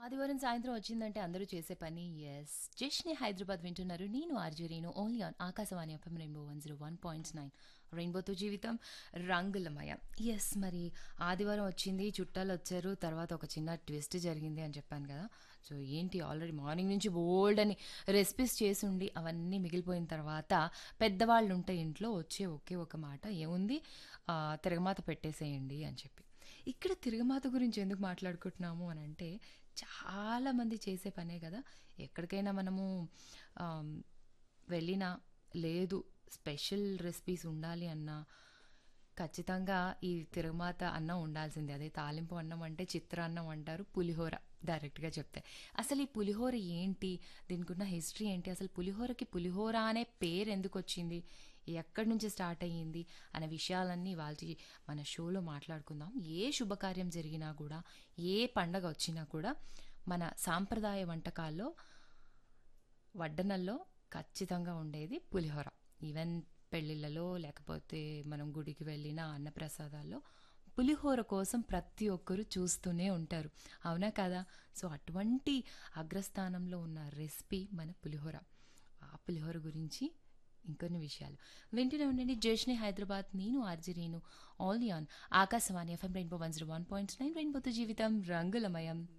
ఆదివారం సాయంత్రం వచ్చిందంటే అందరూ చేసే పని ఎస్ జస్ట్ని హైదరాబాద్ వింటున్నారు నేను ఆర్జరీను only on Akashvani FM rainbow one zero one point nine రెయిన్బోతో జీవితం రంగులమయ ఎస్ మరి ఆదివారం వచ్చింది చుట్టాలు వచ్చారు తర్వాత ఒక చిన్న ట్విస్ట్ జరిగింది అని చెప్పాను కదా సో ఏంటి ఆల్రెడీ మార్నింగ్ నుంచి బోల్డ్ అని రెసిపీస్ చేసి ఉండి అవన్నీ మిగిలిపోయిన తర్వాత పెద్దవాళ్ళు ఉంటే ఇంట్లో వచ్చే ఒకే ఒక మాట ఏముంది ఆ, తిరగమాత పెట్టేసేయండి అని చెప్పి ఇక్కడ తిరగమాత గురించి ఎందుకు మాట్లాడుకుంటున్నాము అని అంటే చాలా మంది చేసే పనే కదా ఎక్కడికైనా మనము ఆమ్, వెళ్ళినా లేదు స్పెషల్ రెసిపీస్ ఉండాలి అన్నా ఖచ్చితంగా ఈ తిరగమాత అన్నం ఉండాల్సిందే అదే తాలింపు అన్నం అంటే చిత్రాన్నం అంటారు పులిహోర డైరెక్ట్గా చెప్తే అసలు ఈ పులిహోర ఏంటి దీనికి ఉన్న హిస్టరీ ఏంటి అసలు పులిహోరకి పులిహోర అనే పేరు ఎందుకు వచ్చింది ఎక్కడి నుంచి స్టార్ట్ అయ్యింది అనే విషయాలన్నీ వాళ్ళ మన షోలో మాట్లాడుకుందాం ఏ శుభకార్యం జరిగినా కూడా ఏ పండగ వచ్చినా కూడా మన సాంప్రదాయ వంటకాల్లో వడ్డనల్లో ఖచ్చితంగా ఉండేది పులిహోర ఈవెన్ పెళ్ళిళ్ళలో లేకపోతే మనం గుడికి వెళ్ళిన అన్నప్రసాదాల్లో పులిహోర కోసం ప్రతి ఒక్కరూ చూస్తూనే ఉంటారు అవునా కదా సో అటువంటి అగ్రస్థానంలో ఉన్న రెసిపీ మన పులిహోర ఆ పులిహోర గురించి ఇంకొన్ని విషయాలు వింటూనే ఉండండి జేష్ని హైదరాబాద్ నేను ఆర్జరీను all on Akashvani FM rainbow one zero one point nine రెయిన్బోతో జీవితం రంగులమయం